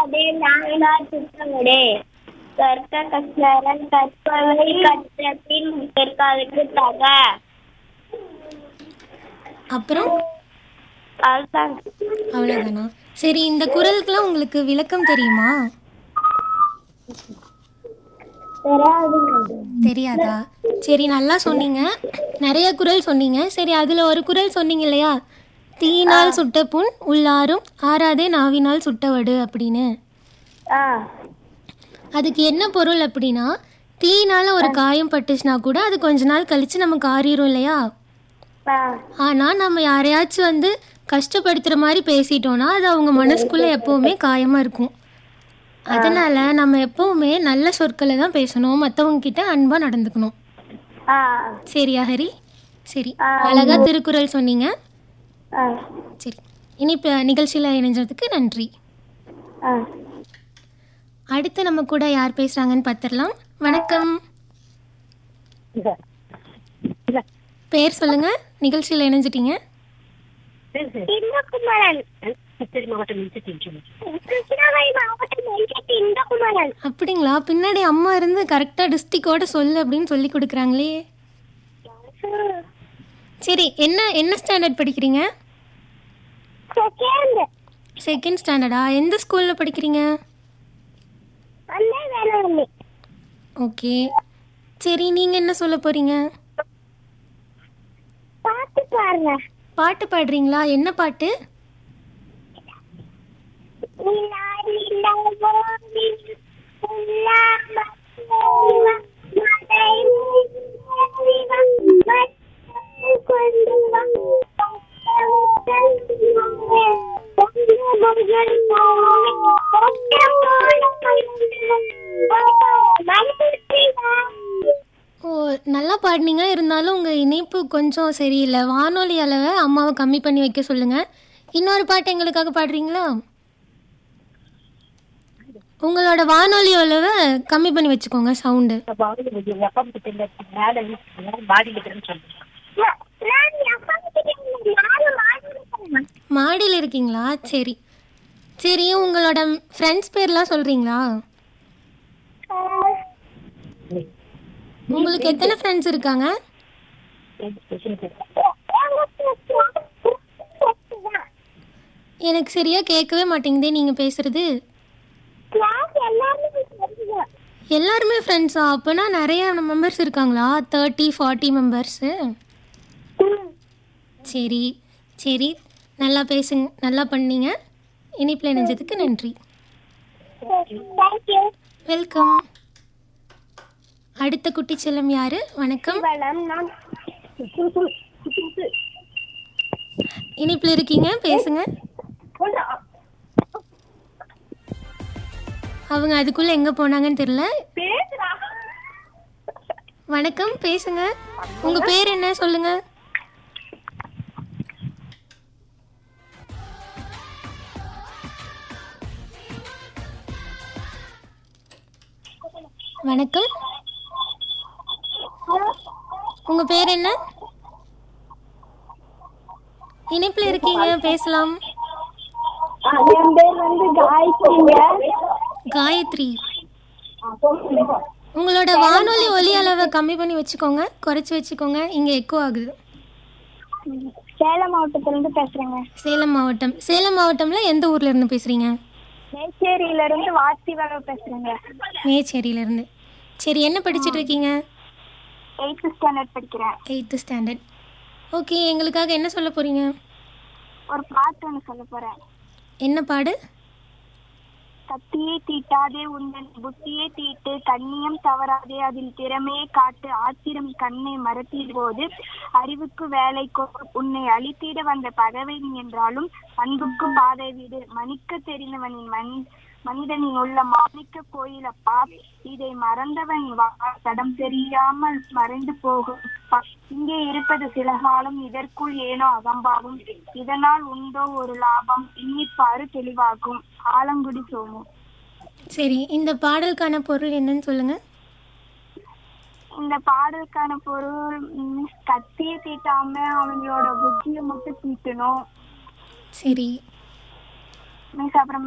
தராதே நாயினால் சுத்தமுடே கற்க கற்றரன் கற்பவை கற்ற பின் பிற்காலுக்கு தக அப்புறம் அதுதான் அவ்வளோதானா சரி இந்த குரலுக்குலாம் உங்களுக்கு விளக்கம் தெரியுமா தெரியாதுங்க தெரியாதா சரி நல்லா சொன்னீங்க நிறைய குரல் சொன்னீங்க சரி அதில் ஒரு குரல் சொன்னீங்க இல்லையா தீயினால் சுட்ட புண் உள்ளாரும் ஆறாதே நாவினால் சுட்டவடு அப்படின்னு ஆ அதுக்கு என்ன பொருள் அப்படின்னா தீயினால ஒரு காயம் பட்டுச்சுன்னா கூட அது கொஞ்ச நாள் கழிச்சு நமக்கு ஆறிரும் இல்லையா ஆ ஆனால் நம்ம யாரையாச்சும் வந்து கஷ்டப்படுத்துகிற மாதிரி பேசிட்டோம்னா அது அவங்க மனசுக்குள்ளே எப்போவுமே காயமாக இருக்கும் அதனால் நம்ம எப்போவுமே நல்ல சொற்களை தான் பேசணும் மற்றவங்க கிட்ட அன்பாக நடந்துக்கணும் ஆ சரியா ஹரி சரி அழகா திருக்குறள் சொன்னீங்க ஆ சரி இனி இப்போ நிகழ்ச்சியில் இணைஞ்சதுக்கு நன்றி ஆ அடுத்து நம்ம கூட யார் பேசுகிறாங்கன்னு பார்த்துடலாம் வணக்கம் பேர் சொல்லுங்க நிகழ்ச்சியில் இணைஞ்சிட்டீங்க இந்தகுமரன் கிருஷ்ணகிரி மாவட்டம் எல்கேடி இந்தகுமரன் அப்படிங்களா பின்னாடி அம்மா இருந்து கரெக்டாக டிஸ்ட்ரிக்டோட சொல்லு அப்படின்னு சொல்லி கொடுக்குறாங்களே சரி என்ன என்ன ஸ்டாண்டர்ட் படிக்கிறீங்க செகண்ட் செகண்ட் ஸ்டாண்டர்டா எந்த ஸ்கூலில் படிக்கிறீங்க அண்ணே வேளாண்மை ஓகே சரி நீங்கள் என்ன சொல்ல போகிறீங்க பாத்து பாருங்க பாட்டு பாடுறீங்களா என்ன பாட்டு நிலா நிலா ஓடி நிலா மலை மலை மலை கொண்டு வா ஓ நல்லா பாடினீங்க இருந்தாலும் உங்கள் இணைப்பு கொஞ்சம் சரியில்லை வானொலி அளவை அம்மாவை கம்மி பண்ணி வைக்க சொல்லுங்கள் இன்னொரு பாட்டு எங்களுக்காக பாடுறீங்களா உங்களோட வானொலி அளவை கம்மி பண்ணி வச்சுக்கோங்க சவுண்டு மாடியில் இருக்கீங்களா சரி சரி உங்களோட ஃப்ரெண்ட்ஸ் பேர்லாம் சொல்கிறீங்களா உங்களுக்கு எத்தனை ஃப்ரெண்ட்ஸ் இருக்காங்க எனக்கு சரியா கேட்கவே மாட்டேங்குதே நீங்கள் பேசுறது எல்லாருமே ஃப்ரெண்ட்ஸா அப்போனா நிறைய மெம்பர்ஸ் இருக்காங்களா தேர்ட்டி ஃபார்ட்டி மெம்பர்ஸு சரி சரி நல்லா பேசுங்க நல்லா பண்ணீங்க இனிப்பில் இணைஞ்சதுக்கு நன்றி வெல்கம் அடுத்த குட்டி செல்லம் யாரு வணக்கம் இனிப்பில் இருக்கீங்க பேசுங்க அவங்க அதுக்குள்ள எங்க போனாங்கன்னு தெரியல வணக்கம் பேசுங்க உங்க பேர் என்ன சொல்லுங்க வணக்கம் உங்க பேர் என்ன இணைப்புல இருக்கீங்க பேசலாம் என் பேர் வந்து காயத்ரிங்க காயத்ரி உங்களோட வானொலி ஒலி அளவை கம்மி பண்ணி வச்சுக்கோங்க குறைச்சி வச்சுக்கோங்க இங்கே எக்கோ ஆகுது சேலம் மாவட்டத்திலிருந்து பேசுறேங்க சேலம் மாவட்டம் சேலம் மாவட்டம்ல எந்த ஊர்ல இருந்து பேசுறீங்க மேச்சேரியில இருந்து வாத்திவரம் பேசுறேங்க மேச்சேரியில இருந்து சரி என்ன படிச்சிட்டு இருக்கீங்க எயித்து ஸ்டாண்டர்ட் படிக்கிறேன் எயித்து ஸ்டாண்டர்ட் ஓகே எங்களுக்காக என்ன சொல்ல போறீங்க ஒரு பாட்டு ஒன்று சொல்ல போறேன் என்ன பாடு கத்தியே தீட்டாதே உந்தன் புத்தியே தீட்டு கண்ணியம் தவறாதே அதில் திறமையை காட்டு ஆத்திரம் கண்ணை மறத்திட போது அறிவுக்கு வேலை கொ உன்னை அழித்திட வந்த பகைவன் என்றாலும் அன்புக்கு பாதை வீடு மணிக்க தெரிந்தவனின் மண் மனிதனின் உள்ள மாணிக்க கோயிலப்பா இதை மறந்தவன் வா தடம் தெரியாமல் மறைந்து போகும் பா. இங்கே இருப்பது சில காலம் இதற்குள் ஏனோ அகம்பாவும் இதனால் உண்டோ ஒரு லாபம் இன்னிப்பாரு தெளிவாகும் ஆலங்குடி சோமு சரி இந்த பாடலுக்கான பொருள் என்னன்னு சொல்லுங்க இந்த பாடலுக்கான பொருள் ம், கத்தியை தீட்டாம அவங்களோட புத்தியை மட்டும் தீட்டணும் சரி மிஸ் அப்புறம்